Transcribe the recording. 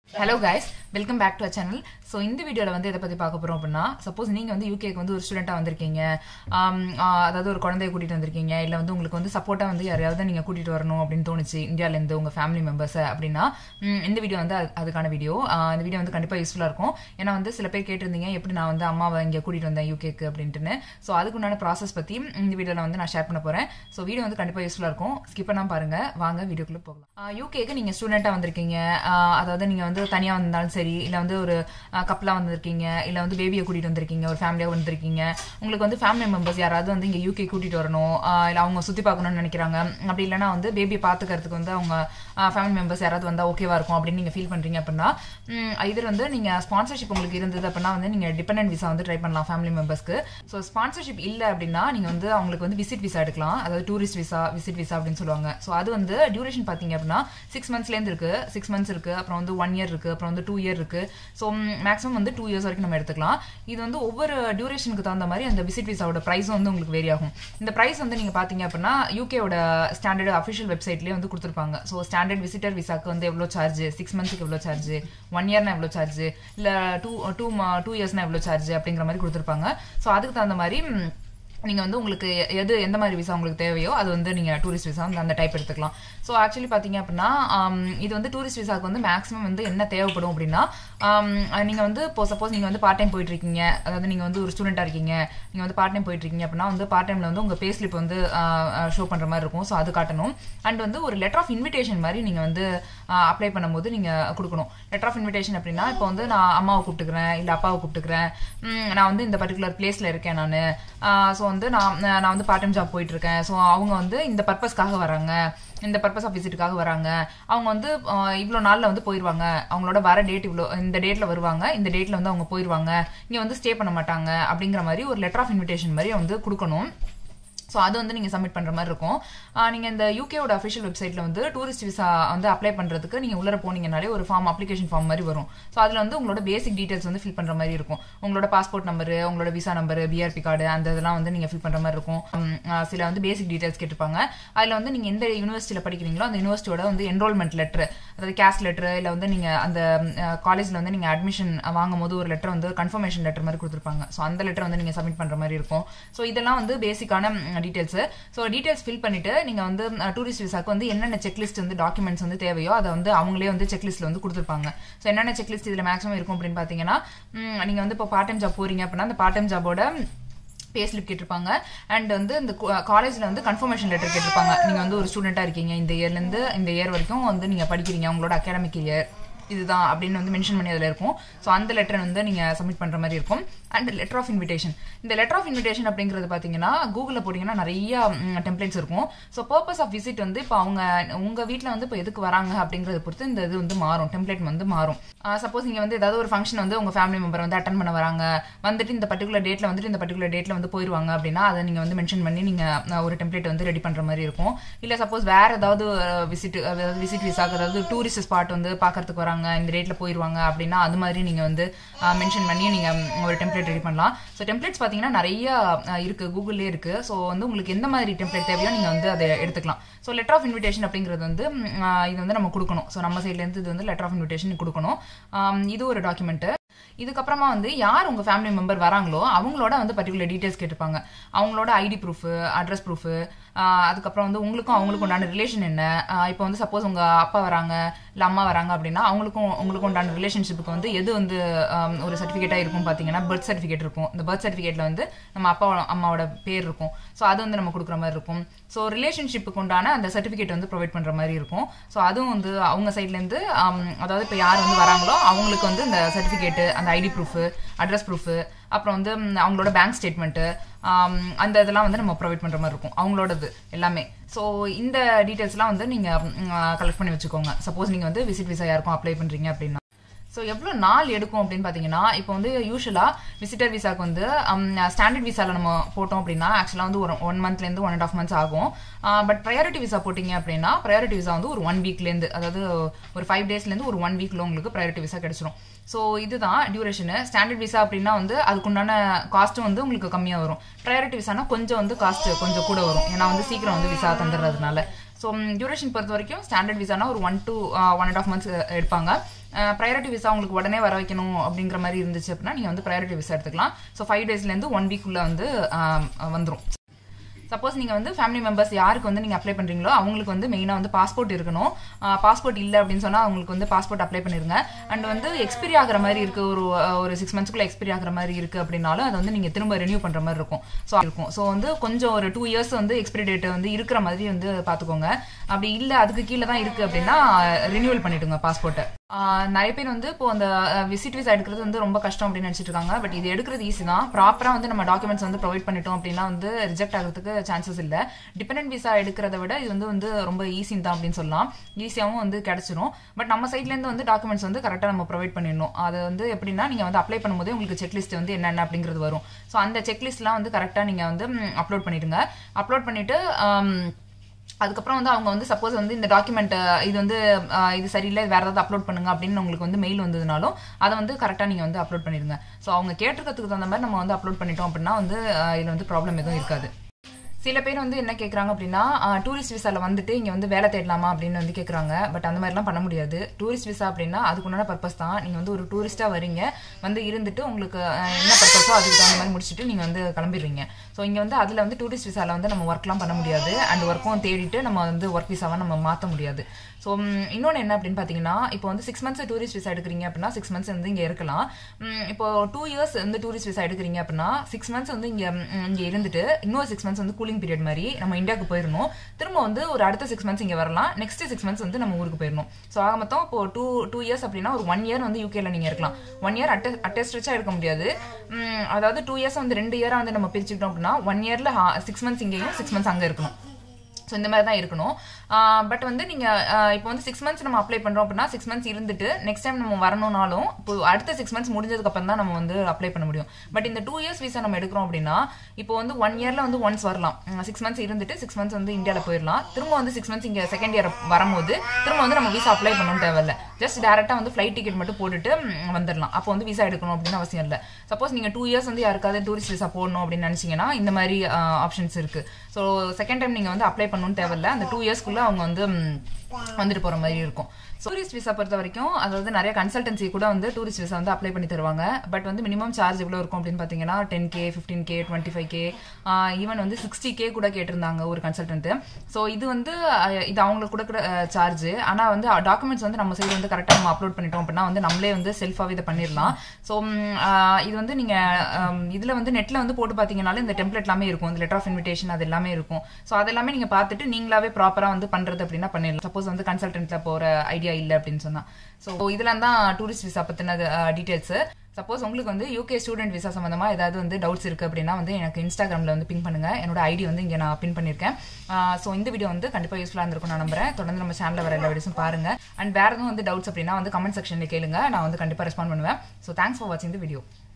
hello guys welcome back to a channel so இந்த வீடியோவில் வந்து எதை பற்றி பார்க்க போகிறோம் அப்படின்னா சப்போஸ் நீங்கள் வந்து யூகேக்கு வந்து ஒரு ஸ்டூடெண்ட்டாக வந்திருக்கீங்க ஆம், ஆ, அதாவது ஒரு குழந்தைய கூட்டிகிட்டு வந்திருக்கீங்க இல்லை வந்து உங்களுக்கு வந்து சப்போர்ட்டாக வந்து யாரையாவது நீங்கள் கூட்டிகிட்டு வரணும் அப்படின்னு தோணுச்சு இந்தியாவிலேருந்து உங்கள் ஃபேமிலி மெம்பர்ஸை அப்படின்னா ம், இந்த வீடியோ வந்து அது- அதுக்கான வீடியோ இந்த வீடியோ வந்து கண்டிப்பாக யூஸ்ஃபுல்லாக இருக்கும் ஏன்னா வந்து சில பேர் கேட்டிருந்தீங்க எப்படி நான் வந்து அம்மாவை இங்கே கூட்டிகிட்டு வந்தேன் யூகேக்கு அப்படின்ட்டுன்னு ஸோ அதுக்குண்டான ப்ராசஸ் பற்றி இந்த வீடியோவில் வந்து நான் ஷேர் பண்ண போகிறேன் ஸோ வீடியோ வந்து கண்டிப்பாக யூஸ்ஃபுல்லாக இருக்கும் ஸ்கிப் பண்ணாம பாருங்க வாங்க வீடியோக்குள்ளே போகலாம் யூகேக்கு நீங்கள் ஸ்டூடெண்ட்டாக வந்திருக்கீங்க ஆஹ் அதாவது நீங்கள் வந்து தனியாக வந்தாலும் சரி இல்லை வந்து ஒரு கப்பலாக வந்திருக்கீங்க இல்லை வந்து பேபியை கூட்டிகிட்டு வந்திருக்கீங்க ஒரு ஃபேமிலியாக வந்திருக்கீங்க உங்களுக்கு வந்து ஃபேமிலி மெம்பர்ஸ் யாராவது வந்து இங்கே யூகே கூட்டிகிட்டு வரணும் இல்லை அவங்க சுற்றி பார்க்கணும்னு நினைக்கிறாங்க அப்படி இல்லைன்னா வந்து பேபியை பார்த்துக்கிறதுக்கு வந்து அவங்க ஃபேமிலி மெம்பர்ஸ் யாராவது வந்தால் ஓகேவா இருக்கும் அப்படின்னு நீங்கள் ஃபீல் பண்ணுறீங்க அப்படின்னா இது வந்து நீங்கள் ஸ்பான்சர்ஷிப் உங்களுக்கு இருந்தது அப்படின்னா வந்து நீங்கள் டிபெண்டன்ட் விசா வந்து ட்ரை பண்ணலாம் ஃபேமிலி மெம்பர்ஸ்க்கு ஸோ ஸ்பான்சர்ஷிப் இல்லை அப்படின்னா நீங்கள் வந்து அவங்களுக்கு வந்து விசிட் விசா எடுக்கலாம் அதாவது டூரிஸ்ட் விசா விசிட் விசா அப்படின்னு சொல்லுவாங்க ஸோ அது வந்து டியூரேஷன் பார்த்தீங்க அப்படின்னா சிக்ஸ் மந்த்ஸ்லேருந்து இருக்கு சிக்ஸ் மந்த்ஸ் இருக்கு அப்புறம் வந்து ஒன் இயர் இருக்கு அப்புறம் வந்து டூ இயர் இருக்கு ஸோ மேக்ஸிமம் வந்து டூ இயர்ஸ் வரைக்கும் நம்ம எடுத்துக்கலாம் இது வந்து ஒவ்வொரு டியூரேஷனுக்கு தகுந்த மாதிரி அந்த விசிட் விசாவோட ப்ரைஸும் வந்து உங்களுக்கு வேரி ஆகும் இந்த ப்ரைஸ் வந்து நீங்கள் பார்த்தீங்க அப்படின்னா யூகேவோட ஸ்டாண்டர்ட் அஃபிஷியல் வெப்சைட்லேயே வந்து கொடுத்துருப்பாங்க ஸோ ஸ்டாண்டர்ட் விசிட்டர் விசாக்கு வந்து எவ்வளோ சார்ஜ் சிக்ஸ் மந்த்ஸ்க்கு எவ்வளோ சார்ஜ் ஒன் இயர்னா எவ்வளோ சார்ஜ் இல்லை டூ டூ டூ இயர்ஸ்னா எவ்வளோ சார்ஜ் அப்படிங்கிற மாதிரி கொடுத்துருப்பாங்க ஸோ அதுக்கு தகுந்த மாதிரி ம், நீங்கள் வந்து உங்களுக்கு எது எந்த மாதிரி விசா உங்களுக்கு தேவையோ அது வந்து நீங்கள் டூரிஸ்ட் விசா வந்து அந்த டைப் எடுத்துக்கலாம் ஸோ ஆக்சுவலி பார்த்தீங்க அப்படின்னா ஆம், இது வந்து டூரிஸ்ட் விசாக்கு வந்து மேக்ஸிமம் வந்து என்ன தேவைப்படும் அப்படின்னா நீங்கள் வந்து இப்போ சப்போஸ் நீங்கள் வந்து பார்ட் டைம் போயிட்டு இருக்கீங்க அதாவது நீங்கள் வந்து ஒரு ஸ்டூடெண்ட்டாக இருக்கீங்க நீங்கள் வந்து பார்ட் டைம் போயிட்டு இருக்கீங்க அப்படின்னா வந்து பார்ட் டைமில் வந்து உங்கள் பே ஸ்லிப் வந்து ஷோ பண்ணுற மாதிரி இருக்கும் ஸோ அது காட்டணும் அண்ட் வந்து ஒரு லெட்டர் ஆஃப் இன்விடேஷன் மாதிரி நீங்கள் வந்து அப்ளை பண்ணும்போது நீங்கள் கொடுக்கணும் லெட்டர் ஆஃப் இன்விடேஷன் அப்படின்னா இப்போ வந்து நான் அம்மாவை கூப்பிட்டுக்கிறேன் இல்லை அப்பாவை கூப்பிட்டுக்கிறேன் ம், நான் வந்து இந்த பர்டிகுலர் பிளேஸில் இருக்கேன் நான் ஸோ வந்து நான் நான் வந்து பார்ட் டைம் ஜாப் போயிட்டு இருக்கேன் ஸோ அவங்க வந்து இந்த பர்பஸ்க்காக வராங்க இந்த பர்பஸ் ஆஃப் விசிட்டுக்காக வராங்க அவங்க வந்து இவ்வளோ நாளில் வந்து போயிடுவாங்க அவங்களோட வர டேட் இவ்வளோ இந்த டேட்டில் வருவாங்க இந்த டேட்டில் வந்து அவங்க போயிடுவாங்க இங்கே வந்து ஸ்டே பண்ண மாட்டாங்க அப்படிங்கிற மாதிரி ஒரு லெட்டர் ஆஃப் இன்விடேஷன் மாதிரி வந்து கொடுக்கணும் ஸோ அது வந்து நீங்கள் சப்மிட் பண்ணுற மாதிரி இருக்கும் நீங்கள் இந்த யூகேவோட அஃபிஷியல் வெப்சைட்டில் வந்து டூரிஸ்ட் விசா வந்து அப்ளை பண்ணுறதுக்கு நீங்கள் உள்ளர போனீங்கனாலே ஒரு ஃபார்ம் அப்ளிகேஷன் ஃபார்ம் மாதிரி வரும் ஸோ அதில் வந்து உங்களோட பேசிக் டீடைல்ஸ் வந்து ஃபில் பண்ணுற மாதிரி இருக்கும் உங்களோட பாஸ்போர்ட் நம்பரு உங்களோட விசா நம்பரு பிஆர்பி கார்டு அந்த இதெல்லாம் வந்து நீங்கள் ஃபில் பண்ணுற மாதிரி இருக்கும் உம், ஆஹ் சில வந்து பேசிக் டீடைல்ஸ் கேட்டிருப்பாங்க அதில் வந்து நீங்கள் எந்த யூனிவர்சிட்டியில் படிக்கிறீங்களோ அந்த யூனிவர்சிட்டியோட வந்து என்ரோல்மெண்ட் லெட்டர் அதாவது கேஸ்ட் லெட்டர் இல்லை வந்து நீங்கள் அந்த காலேஜில் வந்து நீங்கள் அட்மிஷன் வாங்கும் போது ஒரு லெட்டர் வந்து கன்ஃபர்மேஷன் லெட்டர் மாதிரி கொடுத்துருப்பாங்க ஸோ அந்த லெட்டர் வந்து நீங்கள் சப்மிட் பண்ணுற மாதிரி இருக்கும் ஸோ இதெல்லாம் வந்து பேசிக்கான டீடைல்ஸ் ஸோ டீடைல்ஸ் ஃபில் பண்ணிட்டு நீங்கள் வந்து டூரிஸ்ட் விசாக்கு வந்து என்னென்ன செக்லிஸ்ட் வந்து டாக்குமெண்ட்ஸ் வந்து தேவையோ அதை வந்து அவங்களே வந்து செக்லிஸ்ட்டில் வந்து கொடுத்துருப்பாங்க ஸோ என்னென்ன செக்லிஸ்ட் இதில் மேக்ஸிமம் இருக்கும் அப்படின்னு பார்த்தீங்கன்னா நீங்கள் வந்து இப்போ பார்ட் டைம் ஜாப் போறீங்க அப்படின்னா அந்த பார்ட் டைம் ஜாபோட பே ஸ்லிப் கேட்டிருப்பாங்க அண்ட் வந்து இந்த காலேஜில் வந்து கன்ஃபர்மேஷன் லெட்டர் கேட்டிருப்பாங்க நீங்கள் வந்து ஒரு ஸ்டூடெண்ட்டாக இருக்கீங்க இந்த இயர்லேருந்து இந்த இயர் வரைக்கும் வந்து நீங்கள் படிக்கிறீங்க உங்களோட அகாடமிக் இயர் இதுதான் அப்படின்னு வந்து மென்ஷன் பண்ணி அதில் இருக்கும் ஸோ அந்த லெட்டர் வந்து நீங்கள் சப்மிட் பண்ணுற மாதிரி இருக்கும் அண்ட் லெட்டர் ஆஃப் இன்விடேஷன் இந்த லெட்டர் ஆஃப் இன்விடேஷன் அப்படிங்கிறது பார்த்தீங்கன்னா கூகுளில் போட்டிங்கன்னா நிறைய டெம்ப்ளேட்ஸ் இருக்கும் ஸோ பர்பஸ் ஆஃப் விசிட் வந்து இப்போ அவங்க உங்கள் வீட்டில் வந்து இப்போ எதுக்கு வராங்க அப்படிங்கிறத பொறுத்து இந்த இது வந்து மாறும் டெம்ப்ளேட் வந்து மாறும் சப்போஸ் நீங்கள் வந்து ஏதாவது ஒரு ஃபங்க்ஷன் வந்து உங்கள் ஃபேமிலி மெம்பர் வந்து அட்டன் பண்ண வராங்க வந்துட்டு இந்த பர்டிகுலர் டேட்டில் வந்துட்டு இந்த பர்டிகுலர் டேட்டில் வந்து போயிடுவாங்க அப்படின்னா அதை நீங்கள் வந்து மென்ஷன் பண்ணி நீங்கள் ஒரு டெம்ப்ளேட் வந்து ரெடி பண்ணுற மாதிரி இருக்கும் இல்லை சப்போஸ் வேற ஏதாவது விசிட் அதாவது விசிட் விசாக்கு அதாவது டூரிஸ்ட் ஸ்பாட் வந்து பார்க்கறதுக்கு வராங்க இந்த டேட்டில் போயிடுவாங்க அப்படின்னா அது மாதிரி நீங்கள் வந்து மென்ஷன் பண்ணி நீங்கள் ஒரு டெம்ப்ளேட் ரெடி பண்ணலாம் ஸோ டெம்ப்ளேட்ஸ் பார்த்தீங்கன்னா நிறைய அஹ், இருக்கு கூகுள்லேயே இருக்கு ஸோ வந்து உங்களுக்கு எந்த மாதிரி டெம்ப்ளேட் தேவையோ நீங்கள் வந்து அதை எடுத்துக்கலாம் ஸோ லெட்டர் ஆஃப் இன்விடேஷன் அப்படிங்கிறது வந்து ம், அஹ், இது வந்து நம்ம கொடுக்கணும் ஸோ நம்ம சைட்லேருந்து இது வந்து லெட்டர் ஆஃப் இன்விடேஷன் கொடுக்கணும் ஆம், இது ஒரு டாக்குமெண்ட்டு இதுக்கப்புறமா வந்து யார் உங்கள் ஃபேமிலி மெம்பர் வராங்களோ அவங்களோட வந்து பர்டிகுலர் டீட்டெயில்ஸ் கேட்டிருப்பாங்க அவங்களோட ஐடி ப்ரூஃபு அட்ரஸ் ப்ரூஃபு அதுக்கப்புறம் வந்து உங்களுக்கும் அவங்களுக்கும் உண்டான ரிலேஷன் என்ன ஆஹ் இப்போ வந்து சப்போஸ் உங்கள் அப்பா வராங்க இல்லை அம்மா வராங்க அப்படின்னா அவங்களுக்கும் உங்களுக்கும் உண்டான ரிலேஷன்ஷிப்புக்கு வந்து எது வந்து ஆம், ஒரு சர்டிஃபிகேட்டாக இருக்கும் பார்த்தீங்கன்னா பர்த் சர்டிஃபிகேட் இருக்கும் இந்த பர்த் சர்டிஃபிகேட்டில் வந்து நம்ம அப்பா அம்மாவோட பேர் இருக்கும் ஸோ அது வந்து நம்ம கொடுக்குற மாதிரி இருக்கும் ஸோ ரிலேஷன்ஷிப்புக்கு உண்டான அந்த சர்டிஃபிகேட் வந்து ப்ரொவைட் பண்ணுற மாதிரி இருக்கும் ஸோ அதுவும் வந்து அவங்க சைட்லேருந்து அதாவது இப்போ யார் வந்து வராங்களோ அவங்களுக்கு வந்து இந்த சர்டிஃபிகேட்டு அந்த ஐடி ப்ரூஃபு அட்ரஸ் ப்ரூஃபு அப்புறம் வந்து ம், அவங்களோட பேங்க் ஸ்டேட்மெண்ட்டு அந்த இதெல்லாம் வந்து நம்ம ப்ரொவைட் பண்ணுற மாதிரி இருக்கும் அவங்களோடது எல்லாமே ஸோ இந்த டீட்டெயில்ஸ்லாம் வந்து நீங்கள் கலெக்ட் பண்ணி வச்சுக்கோங்க சப்போஸ் நீங்கள் வந்து விசிட் விசா யாருக்கும் அப்ளை பண்ணுறீங்க அப்படின்னா ஸோ எவ்வளோ நாள் எடுக்கும் அப்படின்னு பார்த்தீங்கன்னா இப்போ வந்து யூஸ்வலாக விசிட்டர் விசாக்கு வந்து ஸ்டாண்டர்ட் விசாவில் நம்ம போட்டோம் அப்படின்னா ஆக்சுவலாக வந்து ஒரு ஒன் மந்த்லேருந்து ஒன் அண்ட் ஆஃப் மந்த்ஸ் ஆகும் பட் ப்ரையாரிட்டி விசா போட்டிங்க அப்படின்னா ப்ரையாரிட்டி விசா வந்து ஒரு ஒன் வீக்லேருந்து அதாவது ஒரு ஃபைவ் டேஸ்லேருந்து ஒரு ஒன் வீக்கில் உங்களுக்கு ப்ரையாரிட்டி விசா கிடச்சிரும் ஸோ இதுதான் டியூரேஷனு ஸ்டாண்டர்ட் விசா அப்படின்னா வந்து அதுக்குண்டான காஸ்ட்டும் வந்து உங்களுக்கு கம்மியாக வரும் ப்ரையாரிட்டி விசானா கொஞ்சம் வந்து காஸ்ட் கொஞ்சம் கூட வரும் ஏன்னா வந்து சீக்கிரம் வந்து விசா தந்துடுறதுனால ஸோ டியூரேஷன் பொறுத்த வரைக்கும் ஸ்டாண்டர்ட் விசானா ஒரு one to one and half months எடுப்பாங்க ப்ரையாரிட்டி விசா உங்களுக்கு உடனே வர வைக்கணும் அப்படிங்கிற மாதிரி இருந்துச்சு அப்படின்னா நீங்கள் வந்து ப்ரையாரிட்டி விசா எடுத்துக்கலாம் ஸோ ஃபைவ் டேஸ்லேருந்து ஒன் வீக்குள்ளே வந்து வந்துடும் சப்போஸ் நீங்கள் வந்து ஃபேமிலி மெம்பர்ஸ் யாருக்கு வந்து நீங்கள் அப்ளை பண்ணுறீங்களோ அவங்களுக்கு வந்து மெயினாக வந்து பாஸ்போர்ட் இருக்கணும் பாஸ்போர்ட் இல்லை அப்படின்னு சொன்னால் அவங்களுக்கு வந்து பாஸ்போர்ட் அப்ளை பண்ணிருங்க அண்ட் வந்து எக்ஸ்பிரி ஆகிற மாதிரி இருக்குது ஒரு ஒரு சிக்ஸ் மந்த்ஸ்க்குள்ள எக்ஸ்பிரி ஆகிற மாதிரி இருக்குது அப்படின்னாலும் அதை வந்து நீங்கள் திரும்ப ரெனியூ பண்ணுற மாதிரி இருக்கும் ஸோ இருக்கும் ஸோ வந்து கொஞ்சம் ஒரு டூ இயர்ஸ் வந்து எக்ஸ்பிரி டேட் வந்து இருக்கிற மாதிரி வந்து பார்த்துக்கோங்க அப்படி இல்லை அதுக்கு கீழே தான் இருக்குது அப்படின்னா ரினியூவல் பண்ணிவிடுங்க பாஸ்போர்ட்டை நிறைய பேர் வந்து இப்போ அந்த விசிட் விசா எடுக்கிறது வந்து ரொம்ப கஷ்டம் அப்படின்னு நினச்சிட்டு இருக்காங்க பட் இது எடுக்கிறது ஈஸி தான் ப்ராப்பராக வந்து நம்ம டாக்குமெண்ட்ஸ் வந்து ப்ரொவைட் பண்ணிட்டோம் அப்படின்னா வந்து ரிஜெக்ட் ஆகிறதுக்கு சான்சஸ் இல்லை டிபெண்டன்ட் விசா எடுக்கிறத விட இது வந்து வந்து ரொம்ப ஈஸி தான் அப்படின்னு சொல்லலாம் ஈஸியாகவும் வந்து கிடச்சிரும் பட் நம்ம சைட்லேருந்து வந்து டாக்குமெண்ட்ஸ் வந்து கரெக்டாக நம்ம ப்ரொவைட் பண்ணிடணும் அது வந்து எப்படின்னா நீங்கள் வந்து அப்ளை பண்ணும்போது உங்களுக்கு செக்லிஸ்ட் வந்து என்னென்ன அப்படிங்கிறது வரும் ஸோ அந்த செக்லிஸ்ட்லாம் வந்து கரெக்டாக நீங்கள் வந்து அப்லோட் பண்ணிடுங்க அப்லோட் பண்ணிவிட்டு அதுக்கப்புறம் வந்து அவங்க வந்து சப்போஸ் வந்து இந்த டாக்குமெண்ட் இது வந்து இது சரியில்லை வேற ஏதாவது அப்லோட் பண்ணுங்க அப்படின்னு உங்களுக்கு வந்து மெயில் வந்ததுனாலும் அதை வந்து கரெக்டாக நீங்கள் வந்து அப்லோட் பண்ணிடுங்க ஸோ அவங்க கேட்டிருக்கிறதுக்கு தகுந்த மாதிரி நம்ம வந்து அப்லோட் பண்ணிட்டோம் அப்படின்னா வந்து இதில் வந்து ப்ராப்ளம் எதுவும் இருக்காது சில பேர் வந்து என்ன கேட்குறாங்க அப்படின்னா டூரிஸ்ட் விசாவில் வந்துட்டு இங்கே வந்து வேலை தேடலாமா அப்படின்னு வந்து கேட்குறாங்க பட் அந்த மாதிரிலாம் பண்ண முடியாது டூரிஸ்ட் விசா அப்படின்னா அதுக்குண்டான பர்பஸ் தான் நீங்கள் வந்து ஒரு டூரிஸ்ட்டாக வரீங்க வந்து இருந்துட்டு உங்களுக்கு என்ன பர்பஸோ அதுக்கு தகுந்த மாதிரி முடிச்சுட்டு நீங்கள் வந்து கிளம்பிடுறீங்க ஸோ இங்கே வந்து அதில் வந்து டூரிஸ்ட் விசாவில் வந்து நம்ம ஒர்க்லாம் பண்ண முடியாது அண்ட் ஒர்க்கும் தேடிட்டு நம்ம வந்து ஒர்க் விசாவை நம்ம மாற்ற முடியாது ஸோ இன்னொன்று என்ன அப்படின்னு பார்த்தீங்கன்னா இப்போ வந்து சிக்ஸ் மந்த்ஸ் டூரிஸ்ட் விசா எடுக்கிறீங்க அப்படின்னா சிக்ஸ் மந்த்ஸ் வந்து இங்கே இருக்கலாம் இப்போ டூ இயர்ஸ் வந்து டூரிஸ்ட் விசா எடுக்கிறீங்க அப்படின்னா சிக்ஸ் மந்த்ஸ் வந்து இங்கே இங்கே இருந்துட்டு இன்னொரு சிக்ஸ் மந்த்ஸ் வந்து கூலிங் பீரியட் மாதிரி நம்ம இந்தியாவுக்கு போயிடணும் திரும்ப வந்து ஒரு அடுத்த சிக்ஸ் மந்த்ஸ் இங்கே வரலாம் நெக்ஸ்ட் சிக்ஸ் மந்த்ஸ் வந்து நம்ம ஊருக்கு போயிடணும் ஸோ ஆக மொத்தம் இப்போ டூ டூ இயர்ஸ் அப்படின்னா ஒரு ஒன் இயர் வந்து யூகேல நீங்கள் இருக்கலாம் ஒன் இயர் அட்ட அட்டஸ்ட்ரிச்சாக இருக்க முடியாது அதாவது டூ இயர்ஸ் வந்து ரெண்டு இயராக வந்து நம்ம பிரிச்சுக்கிட்டோம் அப்படின்னா ஒன் இயரில் சிக்ஸ் மந்த்ஸ் இங்கேயும் சிக்ஸ் மந்த்ஸ் அங்கே இருக்கணும் ஸோ இந்த மாதிரி தான் இருக்கணும் பட் வந்து நீங்கள் இப்போ வந்து சிக்ஸ் மந்த்ஸ் நம்ம அப்ளை பண்ணுறோம் அப்படின்னா சிக்ஸ் மந்த்ஸ் இருந்துட்டு நெக்ஸ்ட் டைம் நம்ம வரணும்னாலும் இப்போ அடுத்த சிக்ஸ் மந்த்ஸ் முடிஞ்சதுக்கப்புறம் தான் நம்ம வந்து அப்ளை பண்ண முடியும் பட் இந்த டூ இயர்ஸ் வீசா நம்ம எடுக்கிறோம் அப்படின்னா இப்போ வந்து ஒன் இயரில் வந்து ஒன்ஸ் வரலாம் சிக்ஸ் மந்த்ஸ் இருந்துட்டு சிக்ஸ் மந்த்ஸ் வந்து இந்தியாவில் போயிடலாம் திரும்ப வந்து சிக்ஸ் மந்த்ஸ் இங்கே செகண்ட் இயர் வரும்போது திரும்ப வந்து நம்ம வீசா அப்ளை பண்ணணும் தேவையில்ல ஜஸ்ட் டேரெக்டாக வந்து ஃப்ளைட் டிக்கெட் மட்டும் போட்டுட்டு வந்துடலாம் அப்போ வந்து வீசா எடுக்கணும் அப்படின்னு அவசியம் இல்லை சப்போஸ் நீங்கள் டூ இயர்ஸ் வந்து யாருக்காவது டூரிஸ்ட் வீசா போடணும் அப்படின்னு நினச்சிங்கன்னா இந்த மாதிரி ஆப்ஷன்ஸ் இருக்குது ஸோ செகண்ட் டைம் நீங்கள் வந்து அப்ளை பண்ணணும்னு தேவையில்ல அந்த டூ இயர்ஸ்க்குள்ளே அவங்க வந்து வந்துட்டு போகிற மாதிரி இருக்கும் டூரிஸ்ட் விசா பொறுத்த வரைக்கும் அதாவது நிறைய கன்சல்டன்சி கூட வந்து டூரிஸ்ட் விசா வந்து அப்ளை பண்ணி தருவாங்க பட் வந்து மினிமம் சார்ஜ் எவ்வளோ இருக்கும் அப்படின்னு பார்த்தீங்கன்னா ten K fifteen K twenty five K even வந்து சிக்ஸ்டி கே கூட கேட்டிருந்தாங்க ஒரு கன்சல்டன்ட்டு ஸோ இது வந்து இது அவங்களுக்கு கொடுக்குற சார்ஜ் ஆனால் வந்து டாக்குமெண்ட்ஸ் வந்து நம்ம சைடு வந்து கரெக்டாக நம்ம அப்லோட் பண்ணிட்டோம் அப்படின்னா வந்து நம்மளே வந்து செல்ஃபாகவே இதை பண்ணிடலாம் ஸோ இது வந்து நீங்கள் இதில் வந்து நெட்டில் வந்து போட்டு பார்த்தீங்கனாலும் இந்த டெம்ப்ளேட் எல்லாமே இருக்கும் இந்த லெட்டர் ஆஃப் இன்விடேஷன் அது எல்லாமே இருக்கும் ஸோ அது எல்லாமே நீங்கள் பார்த்துட்டு நீங்களாவே ப்ராப்பராக வந்து பண்ணுறது அப்படின்னா பண்ணிடலாம் சப்போஸ் வந்து கன்சல்டன்ட்டில் போகிற ஐடியா இல்லை அப்படின்னு சொன்னா ஸோ இதெல்லாம் தான் டூரிஸ்ட் விசா பற்றின டீட்டெயில்ஸ் சப்போஸ் உங்களுக்கு வந்து யூகே ஸ்டூடெண்ட் விசா சம்மந்தமா ஏதாவது வந்து டவுட்ஸ் இருக்கு அப்படின்னா வந்து எனக்கு இன்ஸ்டாகிராமில் வந்து பின் பண்ணுங்க என்னோட ஐடி வந்து இங்கே நான் பின் பண்ணியிருக்கேன் ஸோ இந்த வீடியோ வந்து கண்டிப்பாக யூஸ்ஃபுல்லாக இருந்திருக்கும் நான் நம்புறேன் தொடர்ந்து நம்ம சேனலில் வர எல்லா வீடியோஸும் பாருங்க அண்ட் வேறு எதுவும் வந்து டவுட்ஸ் அப்படின்னா வந்து கமெண்ட் செக்ஷனில் கேளுங்க நான் வந்து கண்டிப்பாக ரெஸ்பாண்ட் பண்ணுவேன் ஸோ தேங்க்ஸ் ஃபார் வாட்சிங் த வீடியோ